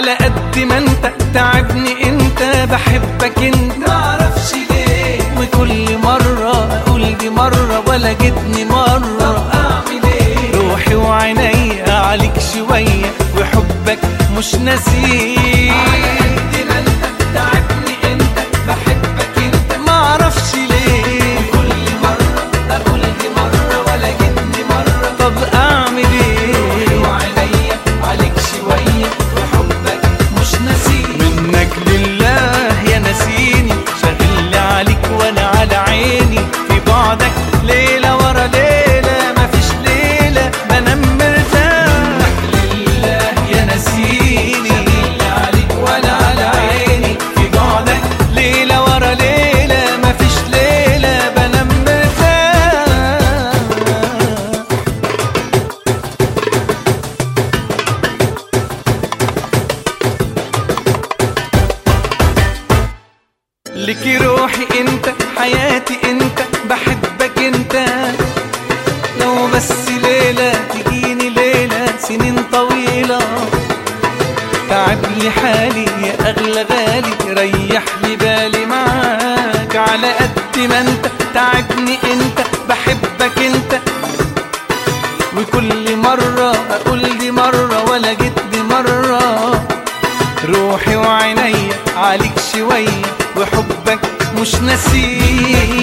على قد ما انت تعبني انت بحبك انت معرفش ليه وكل مرة اقول دي مرة ولا جتني مرة اعمل ايه روحي وعيني عليك شوية وحبك مش ناسيه على قد ما انت تعبني انت بحبك انت معرفش ليه كل مرة اقول دي مرة ولا جتني مرة طب اعمل ايه وعينيا عليك شوية وحبك مش ناسيني منك لله يا نسيني شاغل عليك وانا على عيني في بعدك ليلة ورا ليلة مفيش ليلة بنام مرتاح منك لله يا نسيني شاغل عليك وانا على عيني في بعدك ليلة ورا ليلة مفيش ليلة بنام مرتاح لك روحي انت حياتي انت بحبك انت لو بس ليلة تجيني ليلة سنين طويلة تعب لي حالي يا اغلى غالي ريح لي بالي معاك على قد ما انت تعبني انت بحبك انت وكل مرة اقول دي مرة ولا جيت دي مرة روحي وعيني عليك شوية وحبك مش نسيه